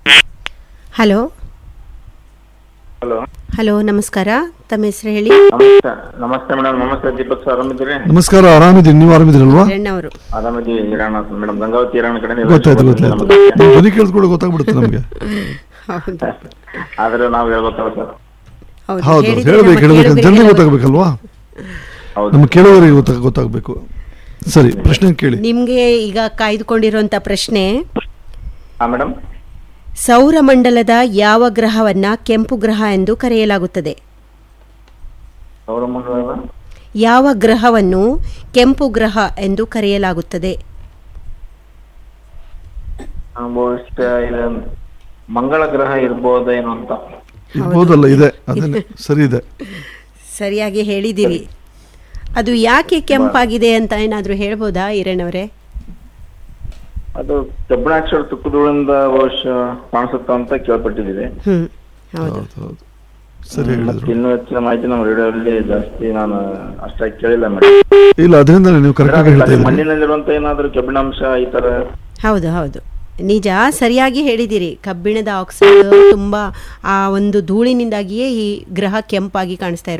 hello hello hello ನಮಸ್ಕಾರ ತಮ್ಮ ಹೆಸರು ಹೇಳಿ ನಮಸ್ತೆ ನಮಸ್ತೆ ಮೇಡಮ್ ನಮಸ್ತೆ ದೀಪಕ್ ಸರ್ ಆರಾಮಿದ್ದೀರಿ ನಮಸ್ಕಾರ ಆರಾಮಿದ್ದೀನಿ ನೀವು ಆರಾಮಿದ್ದೀರಲ್ವಾ ಕಿರಣ್ ಅವರು ಆರಾಮಿದ್ದೀವಿ ಹಿರಾಣ ಮೇಡಮ್ ಗಂಗಾವತಿ ಹಿರಾಣ ಕಡೆ ಗೊತ್ತಾಯ್ತು ಗೊತ್ತಾಯ್ತು ನೀವು ಧ್ವನಿ ಕೇಳಿಸ್ಕೊಳ್ಳಿ ಗೊತ್ತಾಗ್ಬಿಡುತ್ತೆ ನಮಗೆ ಹೌದು ಆದ್ರೆ ನಾವು ಹೇಳ್ಬೇಕಲ್ಲ ಸರ್ ಹೌದು ಹೌದು ಹೇಳಿದ್ರೆ ಹೇಳ್ಬೇಕು ನಮ್ಮ ಹೇಳ್ಬೇಕು ಜನರಿಗೆ ಕೇಳುಗರಿಗೆಲ್ಲ ಗೊತ್ತಾಗಬೇಕಲ್ವಾ ಹೌದು ನಮ್ಮ ಕೇಳುವವರಿಗೆ ಗೊತ್ತಾಗ ಗೊತ್ತಾಗಬೇಕು ಸರಿ ಪ್ರಶ್ನೆ ಕೇಳಿ ನಿಮ್ಗೆ ಈಗ ಕಾಯ್ದುಕೊಂಡಿರುವಂತ ಪ್ರಶ್ನೆ ಹಾ ಮೇಡಮ್ ಸೌರಮಂಡಲದ ಯಾವ ಗ್ರಹವನ್ನ ಕೆಂಪು ಗ್ರಹ ಎಂದು ಕರೆಯಲಾಗುತ್ತದೆ ಸೌರಮಂಡಲ ಯಾವ ಗ್ರಹವನ್ನು ಕೆಂಪು ಗ್ರಹ ಎಂದು ಕರೆಯಲಾಗುತ್ತದೆ ಬಹುಶಃ ಇದು ಮಂಗಳ ಗ್ರಹ ಇರ್ಬೋದೇನೋ ಅಂತ ಇರ್ಬೋದಲ್ಲ ಇದೆ ಅದೇನೆ ಸರಿ ಇದೆ ಸರಿಯಾಗಿ ಹೇಳಿದಿರಿ ಅದು ಯಾಕೆ ಕೆಂಪಾಗಿದೆ ಅಂತ ಏನಾದರೂ ಹೇಳ್ಬೋದಾ ಈರಣ್ಣವರೇ ಅದು ಕಬ್ಬಿಣಾಕ್ಷರ ತುಕ್ಕುಗಳಿಂದ ಬಹುಶಃ ಕಾಣಿಸುತ್ತ ಅಂತ ಕೇಳ್ಪಟ್ಟಿದ್ದೀವಿ ಹ್ಮ್ ಹೌದು ಹೌದು ಹೌದು ಸರಿ ಮತ್ತೆ ಹೇಳಿದ್ರು ಇನ್ನೂ ಹೆಚ್ಚಿನ ಮಾಹಿತಿ ನಮ್ಮ ರೇಡಿಯೋದಲ್ಲಿ ಜಾಸ್ತಿ ನಾನು ಅಷ್ಟಾಗಿ ಕೇಳಿಲ್ಲ ಮೇಡಮ್ ಇಲ್ಲ ಅದರಿಂದ ನೀವು ಕರೆಕ್ಟಾಗಿ ಹೇಳ್ತಾ ಇದ್ದೀರಿ ಮಣ್ಣಿನಲ್ಲಿರುವಂತ ಏನಾದ್ರು ಕಬ್ಬಿಣಾಂಶ ಈ ತರ ಹೌದು ಹೌದು ನಿಜ ಸರಿಯಾಗಿ ಹೇಳಿದಿರಿ ಕಬ್ಬಿಣದ ಆಕ್ಸೈಡ್ ತುಂಬ ಆ ಒಂದು ಧೂಳಿನಿಂದಾಗಿಯೇ ಈ ಗ್ರಹ ಕೆಂಪಾಗಿ ಕಾಣಿಸ್ತಾ